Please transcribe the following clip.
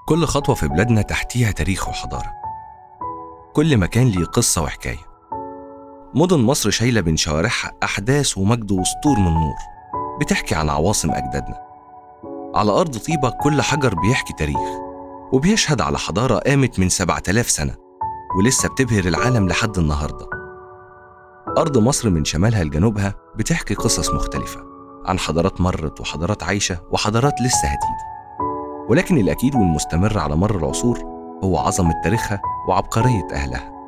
كل خطوة في بلادنا تحتيها تاريخ وحضارة كل مكان ليه قصة وحكاية مدن مصر شايلة بين شوارعها أحداث ومجد وسطور من نور بتحكي عن عواصم أجدادنا على أرض طيبة كل حجر بيحكي تاريخ وبيشهد على حضارة قامت من 7000 سنة ولسه بتبهر العالم لحد النهارده أرض مصر من شمالها لجنوبها بتحكي قصص مختلفة عن حضارات مرت وحضارات عايشة وحضارات لسه هتيجي ولكن الأكيد والمستمر على مر العصور هو عظمة تاريخها وعبقرية أهلها